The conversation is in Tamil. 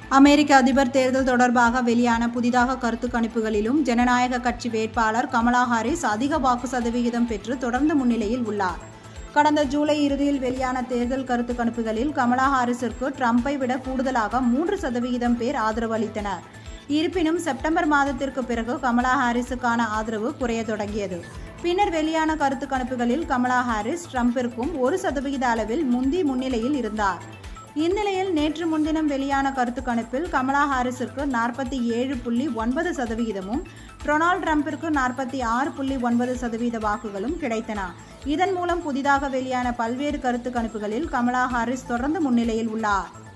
அமெரிக்க அதிபர் தேர்தல் தொடர்பாக வெளியான புதிதாக கருத்து கணிப்புகளிலும் ஜனநாயக கட்சி வேட்பாளர் கமலா ஹாரிஸ் அதிக வாக்கு சதவிகிதம் பெற்று தொடர்ந்து முன்னிலையில் உள்ளார் கடந்த ஜூலை இறுதியில் வெளியான தேர்தல் கருத்து கணிப்புகளில் கமலா ஹாரிஸிற்கு ட்ரம்பை விட கூடுதலாக மூன்று சதவிகிதம் பேர் ஆதரவு அளித்தனர் இருப்பினும் செப்டம்பர் மாதத்திற்கு பிறகு கமலா ஹாரிஸுக்கான ஆதரவு குறைய தொடங்கியது பின்னர் வெளியான கருத்து கணிப்புகளில் கமலா ஹாரிஸ் ட்ரம்பிற்கும் ஒரு சதவிகித அளவில் முந்தி முன்னிலையில் இருந்தார் இந்நிலையில் நேற்று முன்தினம் வெளியான கருத்து கணிப்பில் கமலா ஹாரிஸிற்கு நாற்பத்தி ஏழு புள்ளி ஒன்பது சதவிகிதமும் டொனால்ட் ட்ரம்பிற்கு நாற்பத்தி ஆறு புள்ளி ஒன்பது சதவீத வாக்குகளும் கிடைத்தன இதன் மூலம் புதிதாக வெளியான பல்வேறு கருத்து கணிப்புகளில் கமலா ஹாரிஸ் தொடர்ந்து முன்னிலையில் உள்ளார்